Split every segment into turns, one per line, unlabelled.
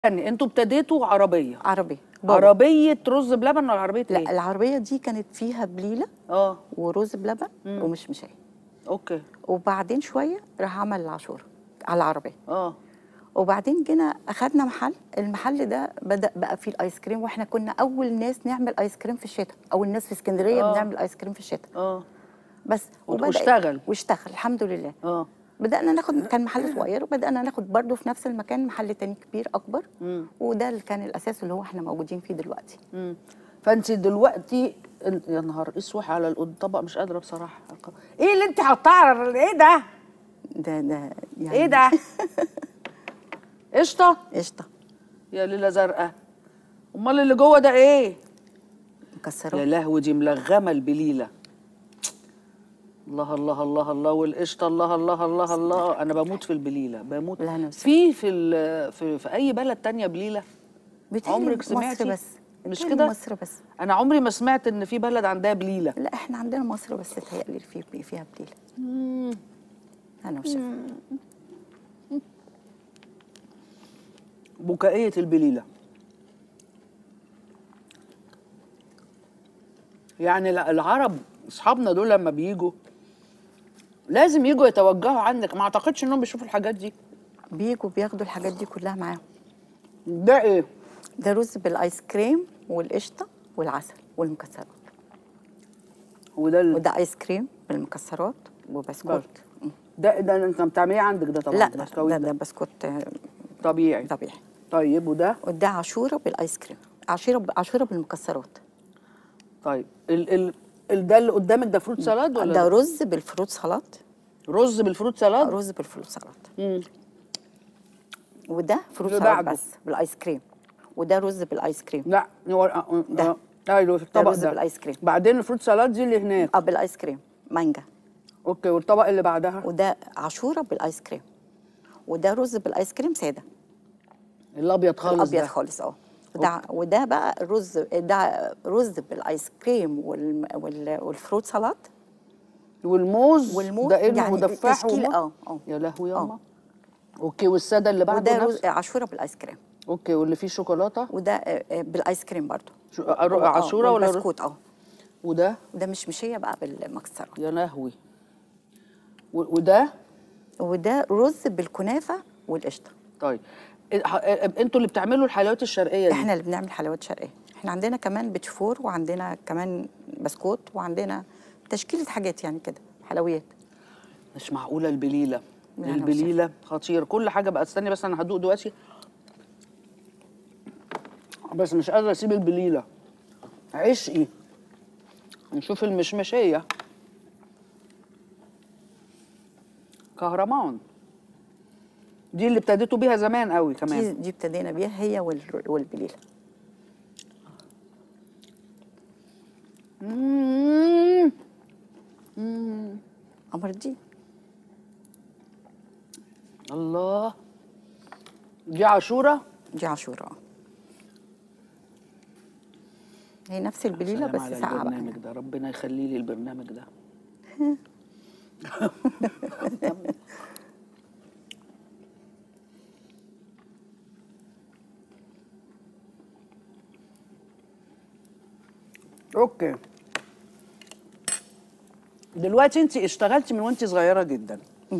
يعني انتوا ابتديتوا عربيه
عربي بابا.
عربيه رز بلبن ولا عربيه
لا
ايه
العربيه دي كانت فيها بليله
اه
ورز بلبن ومش مشاي
اوكي
وبعدين شويه راح عمل العاشوره على العربيه
اه
وبعدين جينا اخدنا محل المحل ده بدا بقى فيه الايس كريم واحنا كنا اول ناس نعمل ايس كريم في الشتاء اول ناس في اسكندريه
آه.
بنعمل ايس كريم في الشتاء
اه
بس
وت-
وبدأ-
واشتغل.
واشتغل الحمد لله
اه
بدانا ناخد كان محل صغير وبدانا ناخد برضه في نفس المكان محل تاني كبير اكبر
مم.
وده اللي كان الاساس اللي هو احنا موجودين فيه دلوقتي
مم. فانت دلوقتي انت- يا نهار اسوح على الطبق مش قادره بصراحه ايه اللي انت حاطاه على ال- ايه ده
ده ده يعني
ايه ده قشطه
قشطه
يا ليله زرقاء امال اللي جوه ده ايه يا
مكسرات
لهوي دي ملغمه البليله الله الله الله الله والقشطه الله الله الله الله انا بموت في البليله بموت
لا، أنا مش-
في في ال- في, في اي بلد تانية بليله
بيتهيألي
عمرك
مصر
سمعتي؟
بس
مش
بيتهيألي
كده؟
مصر بس
انا عمري ما سمعت ان في بلد عندها بليله
لا احنا عندنا مصر بس تهيألي في فيها بليله انا مش شايفة.
بكائيه البليله يعني الع- العرب اصحابنا دول لما بيجوا لازم يجوا يتوجهوا عنك ما اعتقدش انهم بيشوفوا الحاجات دي
بيجوا بياخدوا الحاجات دي كلها معاهم
ده ايه
ده رز بالايس كريم والقشطه والعسل والمكسرات
وده ال...
وده ايس كريم بالمكسرات وبسكوت
ده ده انت بتعمليه عندك ده طبعا
لا
البسكويت
ده
ده
ده بسكوت آه،
طبيعي
طبيعي
طيب وده
وده عاشوره بالايس كريم عاشوره عاشوره بالمكسرات
طيب ال ال ال ده اللي قدامك ده فروت سالاد ولا
ده رز بالفروت سلطات
رز بالفروت سالاد
رز بالفروت سلطات
مم.
وده فروت
اللي
سلطات
بعده.
بس بالايس كريم وده رز بالايس كريم
لا هو آه،
ده.
آه، ايوه في الطبق
رز
ده
بالآيس كريم.
بعدين الفروت سالاد دي اللي هناك
اه بالايس كريم مانجا
اوكي والطبق اللي بعدها
وده عاشوره بالايس كريم وده رز بالايس كريم ساده
الابيض خالص
الابيض
ده
خالص اه وده وده بقى الرز ده رز بالايس كريم والم وال والفروت سلطات
والموز
والموز
ده ايه
يعني
مدفح
تشكيل
وموز؟
اه اه
يا لهوي
آه.
ياما اوكي والساده اللي بعده
وده
نفس
رز عاشوره بالايس كريم
اوكي واللي فيه شوكولاته
وده آه، آه، بالايس كريم برضو
شو- آه،
آه،
عاشوره ولا رز؟
والبسكوت اه
وده
وده مش مشيه بقى بالمكسرات
يا لهوي و- وده
وده رز بالكنافه والقشطه
طيب إيه- ح- إيه- انتوا اللي بتعملوا الحلويات الشرقيه دي
احنا اللي بنعمل حلويات شرقيه احنا عندنا كمان بيتشفور وعندنا كمان بسكوت وعندنا تشكيله حاجات يعني كده حلويات
مش معقوله البليله
لا، أنا مش
البليله خطير كل حاجه بقى استني بس انا هدوق دلوقتي بس مش قادره اسيب البليله عشقي نشوف المشمشيه كهرمان دي اللي ابتديتوا بيها زمان قوي
دي,
كمان
دي ابتدينا بيها هي وال- والبليله
مم.
قمر دي
الله دي عاشوره
دي عاشوره اه. هي نفس البليله
سلام
بس
على
ساقعه بقى
البرنامج ده ربنا يخلي لي البرنامج ده اوكي دلوقتي انت اشتغلتي من وانت صغيره جدا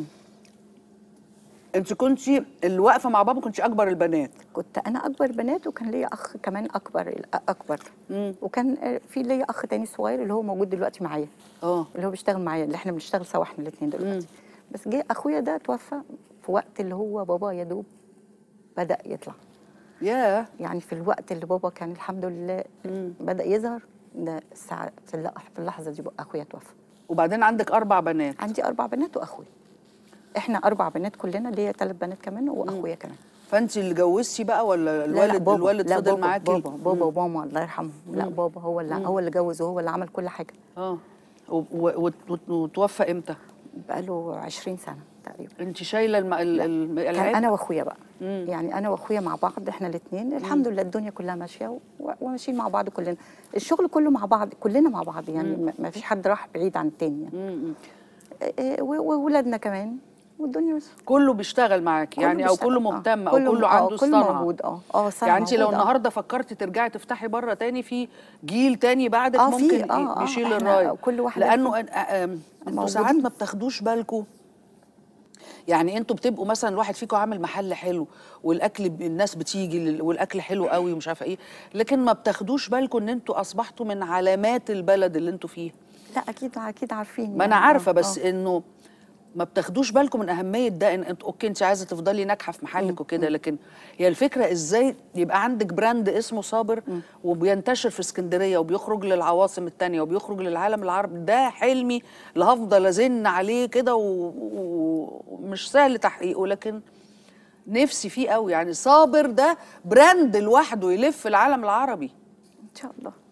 انت كنتي اللي واقفه مع بابا كنتي اكبر البنات
كنت انا اكبر بنات وكان ليا اخ كمان اكبر اكبر وكان آه، في ليا اخ تاني صغير اللي هو موجود دلوقتي معايا
اه
اللي هو بيشتغل معايا اللي احنا بنشتغل سوا احنا الاثنين دلوقتي بس جه اخويا ده توفى في وقت اللي هو بابا يا دوب بدا يطلع
ياه
يعني في الوقت اللي بابا كان الحمد لله بدا يظهر ده الساعه في اللح- في اللحظه دي بقى اخويا توفى
وبعدين عندك اربع بنات
عندي اربع بنات واخويا احنا اربع بنات كلنا ليا ثلاث بنات كمان واخويا كمان
فانت اللي جوزتي بقى ولا
لا، لا،
الوالد
بابا.
الوالد
لا،
فضل
بابا
معاكي
بابا بابا وماما الله يرحمهم لا بابا هو اللي هو اللي جوز وهو اللي عمل كل حاجه
اه و- و- وت- وتوفى امتى
بقاله 20 سنه تقريبا
انت شايله الم... ال... ال...
كان
العيب؟
انا واخويا بقى يعني انا واخويا مع بعض احنا الاثنين الحمد لله الدنيا كلها ماشيه و- وماشيين مع بعض كلنا الشغل كله مع بعض كلنا مع بعض يعني ما- ما فيش حد راح بعيد عن التاني يعني
مم.
إيه، و- وولادنا كمان والدنيا مش
كله بيشتغل معاك
كله
يعني او
بيشتغل.
كله
آه.
مهتم او
كله-
كله
آه،
عنده
كله
صنعه
موجود اه اه صنعة
يعني انت لو
موجود، آه.
النهارده فكرتي ترجعي تفتحي بره تاني في جيل تاني بعدك
آه، في،
ممكن
آه، آه،
يشيل
إحنا
الرايه
كل واحدة
لانه
فينا
أن- آم، انتوا
موجودين.
ساعات ما بتاخدوش بالكم يعني انتوا بتبقوا مثلا الواحد فيكم عامل محل حلو والاكل ب- الناس بتيجي لل- والاكل حلو قوي ومش عارفه ايه لكن ما بتاخدوش بالكم ان انتوا اصبحتوا من علامات البلد اللي انتوا فيه
لا اكيد اكيد عارفين
ما انا
يعني.
عارفه
آه،
بس
آه.
انه ما بتاخدوش بالكم من اهميه ده ان انت اوكي انت عايزه تفضلي ناجحه في محلك وكده لكن هي الفكره ازاي يبقى عندك براند اسمه صابر وبينتشر في اسكندريه وبيخرج للعواصم التانية وبيخرج للعالم العربي ده حلمي اللي هفضل ازن عليه كده و- و- ومش سهل تحقيقه لكن نفسي فيه قوي يعني صابر ده براند لوحده يلف العالم العربي
ان شاء الله